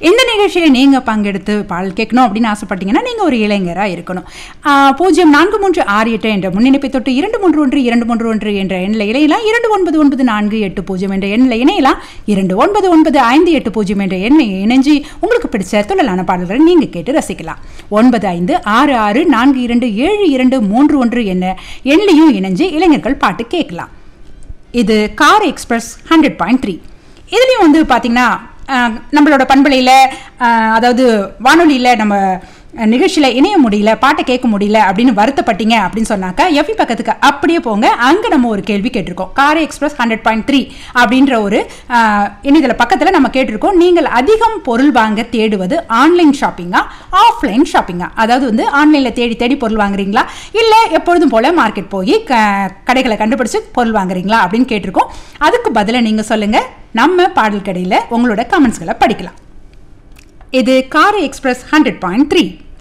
இந்த நிகழ்ச்சியில் நீங்கள் பங்கெடுத்து பாடல் கேட்கணும் அப்படின்னு ஆசைப்பட்டீங்கன்னா நீங்கள் ஒரு இளைஞராக இருக்கணும் ஆ, பூஜ்ஜியம் நான்கு மூன்று ஆறு எட்டு என்ற முன்னிணைப்பை தொட்டு இரண்டு மூன்று ஒன்று இரண்டு மூன்று ஒன்று என்ற எண்ணில் இணையலாம் இரண்டு ஒன்பது ஒன்பது நான்கு எட்டு பூஜ்ஜியம் என்ற எண்ணில் இணையலாம் இரண்டு ஒன்பது ஒன்பது ஐந்து எட்டு பூஜ்ஜியம் என்ற எண்ணை இணைஞ்சு உங்களுக்கு பிடிச்ச துள்ளலான பாடல்களை நீங்கள் கேட்டு ரசிக்கலாம் ஒன்பது ஐந்து ஆறு ஆறு நான்கு இரண்டு ஏழு இரண்டு மூன்று ஒன்று என்ற எண்ணிலையும் இணைஞ்சு இளைஞர்கள் பாட்டு கேட்கலாம் இது car express hundred point three இதுலேயும் வந்து பார்த்திங்கன்னா அஹ், நம்மளோட பண்பலையில் அதாவது வானொலியில் நம்ம நிகழ்ச்சியில் இணைய முடியல பாட்டை கேட்க முடியல அப்படின்னு வருத்தப்பட்டீங்க அப்படின்னு சொன்னாக்கா எஃபி பக்கத்துக்கு அப்படியே போங்க அங்கே நம்ம ஒரு கேள்வி கேட்டிருக்கோம் car express hundred point three அப்படின்ற ஒரு அஹ், இணையதள பக்கத்தில் நம்ம கேட்டிருக்கோம் நீங்கள் அதிகம் பொருள் வாங்க தேடுவது ஆன்லைன் ஷாப்பிங்கா ஆஃப்லைன் ஷாப்பிங்கா அதாவது வந்து ஆன்லைனில் தேடி தேடி பொருள் வாங்குறீங்களா இல்லை எப்பொழுதும் போல மார்க்கெட் போய் க கடைகளை கண்டுபிடிச்சு பொருள் வாங்குறீங்களா அப்படின்னு கேட்டிருக்கோம் அதுக்கு பதிலாக நீங்கள் சொல்லுங்கள் நம்ம பாடல் கடையில் உங்களோட கமெண்ட்ஸ்களை படிக்கலாம் இது car express hundred point three